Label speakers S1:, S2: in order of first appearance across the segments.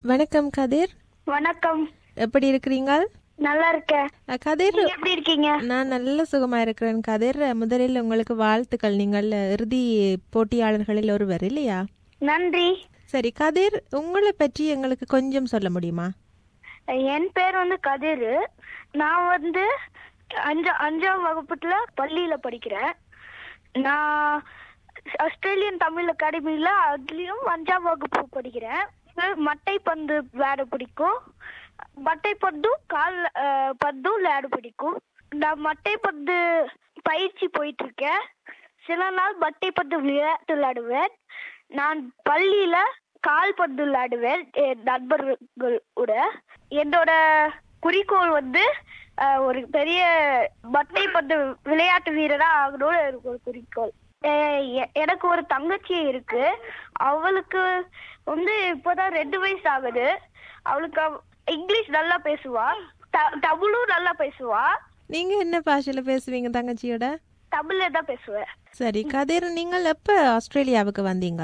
S1: வணக்கம் கதிர்
S2: வணக்கம்
S1: எப்படி இருக்கிறீங்க
S2: நல்லா இருக்கேன்
S1: அஹ், கதிர்
S2: நீங்க எப்படி இருக்கீங்க
S1: நான் நல்ல சுகமா இருக்கிறேன் கதிர் முதலில் உங்களுக்கு வாழ்த்துக்கள் நீங்கள் இறுதி போட்டியாளர்களில் ஒருவர் இல்லையா
S2: நன்றி
S1: சரி கதிர் உங்களை பற்றி எங்களுக்கு கொஞ்சம் சொல்ல முடியுமா
S2: என் பேர் வந்து கதிர் நான் வந்து அஞ்சா அஞ்சாம் வகுப்புல பள்ளியில படிக்கிறேன் நான் ஆஸ்திரேலியன் தமிழ் அகாடமியில அதுலயும் அஞ்சாம் வகுப்பு படிக்கிறேன் எனக்கு மட்டை பந்து விளையாட பிடிக்கும் மட்டை பந்தும் கால் அஹ், பந்தும் விளையாட பிடிக்கும் நான் மட்டை பந்து பயிற்சி போயிட்டு இருக்கேன் சில நாள் மட்டை பந்து விளையாட்டு விளையாடுவேன் நான் பள்ளியில கால் பந்து விளையாடுவேன் என் நண்பர்களோட என்னோட குறிக்கோள் வந்து அஹ், ஒரு பெரிய மட்டை பந்து விளையாட்டு வீரரா ஆகணும்னு எனக்கு ஒரு குறிக்கோள் அஹ், எ- எனக்கு ஒரு தங்கச்சி இருக்கு அவளுக்கு வந்து இப்போதான் ரெண்டு வயசு ஆகுது அவளுக்கு அவ- இங்கிலீஷ் நல்லா பேசுவா த- தமிழும் நல்லா பேசுவா
S1: நீங்க என்ன பாஷையில பேசுவீங்க தங்கச்சியோட
S2: தமிழ்ல தான் பேசுவேன்
S1: சரி கதிர் நீங்கள் எப்ப ஆஸ்திரேலியாவுக்கு வந்தீங்க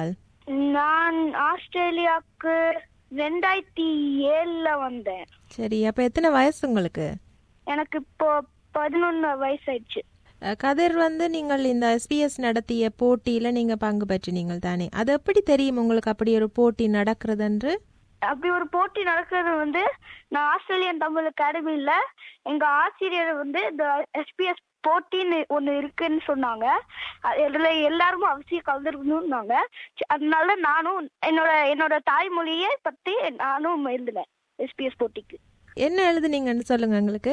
S2: நான் ஆஸ்திரேலியாவுக்கு ரெண்டாயிரத்தி ஏழுல வந்தேன்
S1: சரி அப்ப எத்தனை வயசு உங்களுக்கு
S2: எனக்கு இப்போ பதினொன்னு வயசாயிடுச்சு
S1: அஹ், கதிர் வந்து நீங்கள் இந்த எஸ்பிஎஸ் நடத்திய போட்டியில நீங்க பங்கு பெற்றினீங்கள் தானே அது எப்படி தெரியும் உங்களுக்கு அப்படி ஒரு போட்டி நடக்கிறது என்று
S2: அப்படி ஒரு போட்டி நடக்கிறது வந்து நான் ஆஸ்திரேலியன் தமிழ் அகாடமியில எங்க ஆசிரியர் வந்து இந்த எஸ்பிஎஸ் போட்டின்னு ஒண்ணு இருக்குன்னு சொன்னாங்க அது இதுல எல்லாருமே அவசியம் கலந்துருக்கணும்னாங்க சரி, அதனால நானும் என்னோட என்னோட தாய்மொழியை பத்தி நானும் எழுதினேன் எஸ்பிஎஸ் போட்டிக்கு
S1: என்ன எழுதுனீங்கன்னு சொல்லுங்க எங்களுக்கு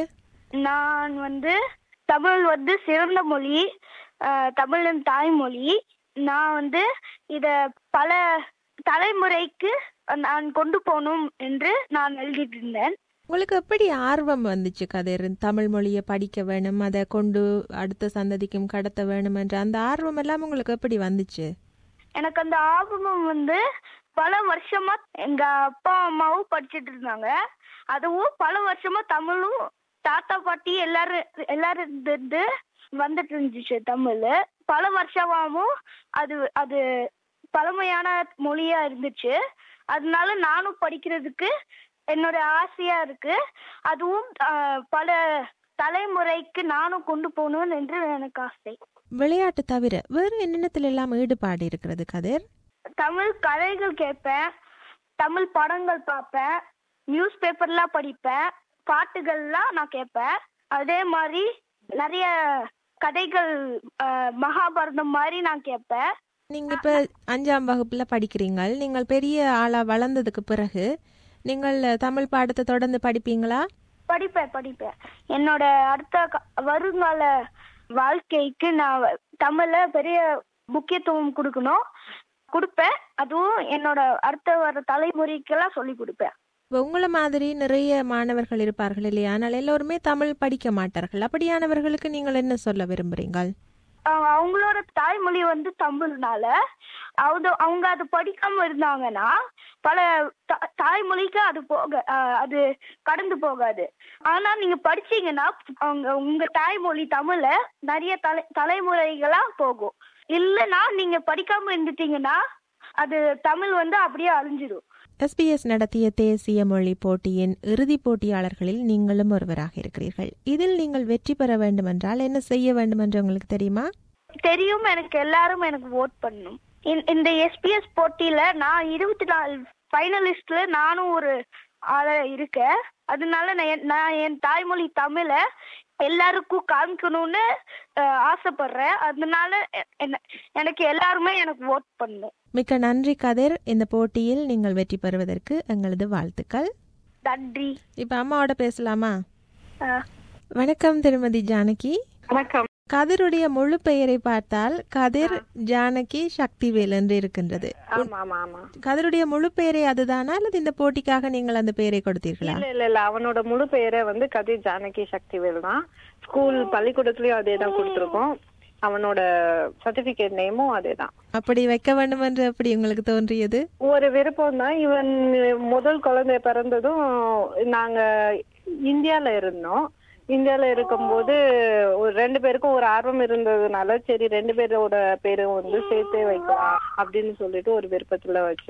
S2: நான் வந்து தமிழ் வந்து சிறந்த மொழி அஹ், தமிழின் தாய்மொழி நான் வந்து இத பல தலைமுறைக்கு நான் கொண்டு போகணும் என்று நான் எழுதிட்டு இருந்தேன்
S1: உங்களுக்கு எப்படி ஆர்வம் வந்துச்சு கதிர் தமிழ் மொழியை படிக்க வேணும் அதை கொண்டு அடுத்த சந்ததிக்கும் கடத்த வேணும் என்ற அந்த ஆர்வம் எல்லாம் உங்களுக்கு எப்படி வந்துச்சு
S2: எனக்கு அந்த ஆர்வம் வந்து பல வருஷமா எங்க அப்பா அம்மாவும் படிச்சிட்டு இருந்தாங்க அதுவும் பல வருஷமா தமிழும் தாத்தா பாட்டி எல்லாரும் எல்லாரும் இருந்து வந்துட்டு இருந்துச்சு தமிழ் பல வருஷமாவும் அது அது பழமையான மொழியா இருந்துச்சு அதனால நானும் படிக்கிறதுக்கு என்னோட ஆசையா இருக்கு அதுவும் ஆஹ், பல தலைமுறைக்கு நானும் கொண்டு போகணும் என்று எனக்கு ஆசை
S1: விளையாட்டு தவிர வேறு என்னென்னத்துல எல்லாம் ஈடுபாடு இருக்கிறது கதிர்
S2: தமிழ் கதைகள் கேட்பேன் தமிழ் படங்கள் பார்ப்பேன் நியூஸ் பேப்பர்லாம் படிப்பேன் பாட்டுகள்லாம் நான் கேட்பேன் அதே மாதிரி நிறைய கதைகள் அஹ், மகாபாரதம் மாதிரி நான் கேட்பேன்
S1: நீங்க இப்ப அஞ்சாம் வகுப்புல படிக்கிறீங்க நீங்கள் பெரிய ஆளா வளர்ந்ததுக்கு பிறகு நீங்கள் தமிழ் பாடத்தை தொடர்ந்து படிப்பீங்களா
S2: படிப்பேன் படிப்பேன் என்னோட அடுத்த க- வருங்கால வாழ்க்கைக்கு நான் தமிழ்ல பெரிய முக்கியத்துவம் கொடுக்கணும் கொடுப்பேன் அதுவும் என்னோட அடுத்த வர தலைமுறைக்கெல்லாம் சொல்லி கொடுப்பேன்
S1: இப்ப உங்களை மாதிரி நிறைய மாணவர்கள் இருப்பார்கள் இல்லையா ஆனால் எல்லோருமே தமிழ் படிக்க மாட்டார்கள் அப்படியானவர்களுக்கு நீங்கள் என்ன சொல்ல விரும்புறீங்கள்
S2: அவங்க- அவங்களோட தாய்மொழி வந்து தமிழ்னால அவங்க அவங்க அது படிக்காம இருந்தாங்கன்னா பல தா- தாய்மொழிக்கு அது போக அஹ், அது கடந்து போகாது ஆனா நீங்க படிச்சீங்கன்னா அவங்க உங்க தாய்மொழி தமிழ்ல நிறைய தலை தலைமுறைகளா போகும் இல்லைன்னா நீங்க படிக்காம இருந்துட்டீங்கன்னா அது தமிழ் வந்து அப்படியே அழிஞ்சிடும்
S1: எஸ்பிஎஸ் நடத்திய தேசிய மொழி போட்டியின் இறுதிப் போட்டியாளர்களில் நீங்களும் ஒருவராக இருக்கிறீர்கள் இதில் நீங்கள் வெற்றி பெற வேண்டுமென்றால் என்ன செய்ய வேண்டும் என்று உங்களுக்கு தெரியுமா
S2: தெரியும் எனக்கு எல்லாரும் எனக்கு ஓட் பண்ணணும் இந்த- இந்த எஸ்பிஎஸ் போட்டியில நான் இருபத்தி நாலு ஃபைனலிஸ்ட்ல நானும் ஒரு ஆளா இருக்கேன் அதனால நான் என்- நான் என் தாய்மொழி தமிழ எல்லாருக்கும் காமிக்கணும்னு அஹ், ஆசைப்படுறேன் அதனால எ- என்ன- எனக்கு எல்லாருமே எனக்கு ஓட் பண்ணணும்
S1: மிக்க நன்றி கதிர் இந்த போட்டியில் நீங்கள் வெற்றி பெறுவதற்கு எங்களது வாழ்த்துக்கள்
S2: நன்றி
S1: இப்ப அம்மாவோட பேசலாமா
S2: அஹ்,
S1: வணக்கம் திருமதி ஜானகி
S3: வணக்கம்
S1: கதிருடைய முழு பெயரை பார்த்தால் கதிர் ஜானகி சக்திவேல் என்று இருக்கின்றது
S3: ஆமா ஆமா ஆமா
S1: கதிருடைய முழு பெயரே அதுதானா அல்லது இந்த போட்டிக்காக நீங்கள் அந்த பெயரை கொடுத்தீர்களா
S3: இல்ல இல்ல இல்ல அவனோட முழு பெயரே வந்து கதிர் ஜானகி சக்திவேல் தான் ஸ்கூல் பள்ளிக்கூடத்துலயும் அதே தான் கொடுத்துருக்கோம் அவனோட சர்டிபிகேட் நேமும் அதே தான்
S1: அப்படி வைக்க வேண்டும் என்று அப்படி உங்களுக்கு தோன்றியது
S3: ஒரு விருப்பம் தான் இவன் முதல் குழந்தை பிறந்ததும் நாங்க இந்தியால இருந்தோம் இந்தியால இருக்கும்போது ஒரு ரெண்டு பேருக்கும் ஒரு ஆர்வம் இருந்ததுனால சரி ரெண்டு பேரோட பேரும் வந்து சேர்த்தே வைக்கலாம் அப்படின்னு சொல்லிட்டு ஒரு விருப்பத்துல வச்சோம்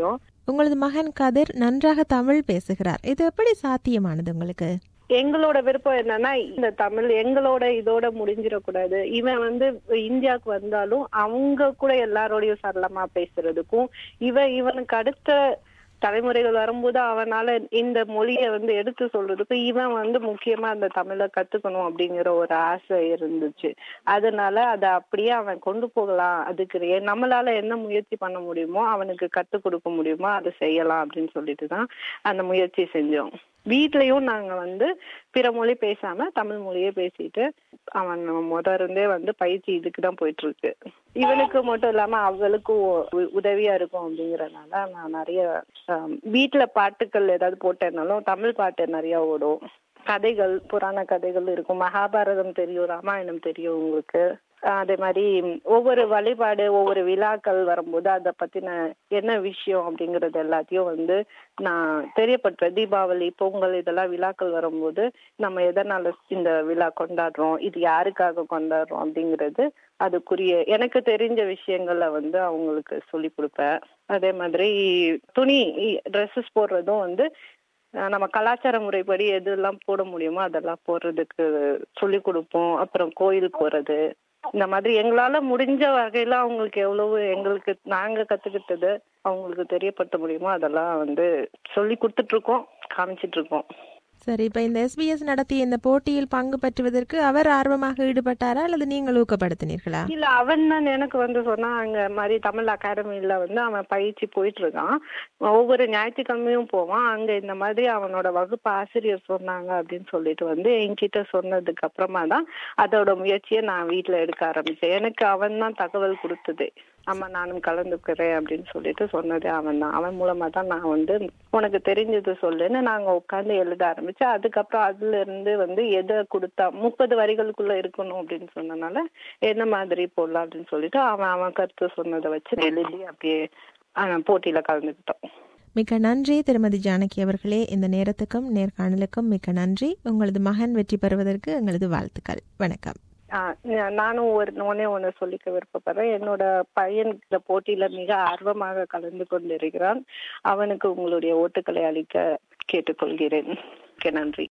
S1: உங்களது மகன் கதிர் நன்றாக தமிழ் பேசுகிறார் இது எப்படி சாத்தியமானது உங்களுக்கு
S3: எங்களோட விருப்பம் என்னன்னா இந்த தமிழ் எங்களோட இதோட முடிஞ்சிடக்கூடாது இவன் வந்து இந்தியாவுக்கு வந்தாலும் அவங்க கூட எல்லாரோடையும் சரளமா பேசுறதுக்கும் இவன் இவனுக்கு அடுத்த தலைமுறைகள் வரும்போது அவனால இந்த மொழியை வந்து எடுத்து சொல்றதுக்கு இவன் வந்து முக்கியமா அந்த தமிழை கத்துக்கணும் அப்படிங்கிற ஒரு ஆசை இருந்துச்சு அதனால அதை அப்படியே அவன் கொண்டு போகலாம் அதுக்கு ஏ- நம்மளால என்ன முயற்சி பண்ண முடியுமோ அவனுக்கு கத்து கொடுக்க முடியுமோ அதை செய்யலாம் அப்படின்னு சொல்லிட்டு தான் அந்த முயற்சி செஞ்சோம் வீட்லயும் நாங்க வந்து பிற மொழி பேசாம தமிழ் மொழியே பேசிட்டு அவன் முத இருந்தே வந்து பயிற்சி இதுக்கு தான் போயிட்டு இருக்கு இவனுக்கு மட்டும் இல்லாம அவளுக்கும் உ- உதவியா இருக்கும் அப்படிங்கறதுனால நான் நிறைய ஆம், வீட்ல பாட்டுக்கள் ஏதாவது போட்டேன்னாலும் தமிழ் பாட்டு நிறைய ஓடும் கதைகள் புராண கதைகள் இருக்கும் மகாபாரதம் தெரியும் ராமாயணம் தெரியும் உங்களுக்கு ஆஹ் அதே மாதிரி ஒவ்வொரு வழிபாடு ஒவ்வொரு விழாக்கள் வரும்போது அதை பத்தின என்ன விஷயம் அப்படிங்கறது எல்லாத்தையும் வந்து நான் தெரியப்படுத்துறேன் தீபாவளி பொங்கல் இதெல்லாம் விழாக்கள் வரும்போது நம்ம எதனால இந்த விழா கொண்டாடுறோம் இது யாருக்காக கொண்டாடுறோம் அப்படிங்கிறது அதுக்குரிய எனக்கு தெரிஞ்ச விஷயங்களை வந்து அவங்களுக்கு சொல்லி கொடுப்பேன் அதே மாதிரி துணி ட்ரெஸ்ஸஸ் போடுறதும் வந்து அஹ் நம்ம கலாச்சார முறைப்படி எதெல்லாம் போட முடியுமோ அதெல்லாம் போடுறதுக்கு சொல்லி கொடுப்போம் அப்புறம் கோயில் போறது இந்த மாதிரி எங்களால முடிஞ்ச வகையில அவங்களுக்கு எவ்வளவு எங்களுக்கு நாங்க கத்துக்கிட்டது அவங்களுக்கு தெரியப்படுத்த முடியுமோ அதெல்லாம் வந்து சொல்லி கொடுத்துட்டு இருக்கோம் காமிச்சிட்டு இருக்கோம்
S1: சரி இப்ப இந்த எஸ்பிஎஸ் நடத்திய இந்த போட்டியில் பங்கு பெற்றுவதற்கு அவர் ஆர்வமாக ஈடுபட்டாரா அல்லது நீங்கள் ஊக்கப்படுத்தினீர்களா
S3: இல்ல அவன் தான் எனக்கு வந்து சொன்னா அங்க மாதிரி தமிழ் அகாடமில வந்து அவன் பயிற்சி போயிட்டு இருக்கான் ஒவ்வொரு ஞாயிற்றுக்கிழமையும் போவான் அங்க இந்த மாதிரி அவனோட வகுப்பு ஆசிரியர் சொன்னாங்க அப்படின்னு சொல்லிட்டு வந்து என்கிட்ட சொன்னதுக்கு அப்புறமா தான் அதோட முயற்சியை நான் வீட்ல எடுக்க ஆரம்பிச்சேன் எனக்கு அவன் தான் தகவல் கொடுத்தது ஆமா நானும் கலந்துக்கிறேன் அப்படின்னு சொல்லிட்டு சொன்னதே அவன் தான் அவன் மூலமா தான் நான் வந்து உனக்கு தெரிஞ்சது சொல்லுன்னு நாங்க உட்கார்ந்து எழுத ஆரம்பிச்சு அதுக்கப்புறம் அதுல இருந்து வந்து எதை கொடுத்தா முப்பது வரிகளுக்குள்ள இருக்கணும் அப்படின்னு சொன்னனால என்ன மாதிரி போடலாம் அப்படின்னு சொல்லிட்டு அவன் அவன் கருத்து சொன்னதை வச்சு எழுதி அப்படியே அஹ், போட்டியில கலந்துக்கிட்டோம்
S1: மிக்க நன்றி திருமதி ஜானகி அவர்களே இந்த நேரத்துக்கும் நேர்காணலுக்கும் மிக்க நன்றி உங்களது மகன் வெற்றி பெறுவதற்கு எங்களது வாழ்த்துக்கள் வணக்கம்
S3: ஆஹ் நா- நானும் ஒரு ஒன்னே ஒண்ணு சொல்லிக்க விருப்பப்படுறேன் என்னோட பையன் இந்த போட்டியில மிக ஆர்வமாக கலந்து கொண்டிருக்கிறான் அவனுக்கு உங்களுடைய ஓட்டுக்களை அளிக்க கேட்டுக்கொள்கிறேன் மிக்க நன்றி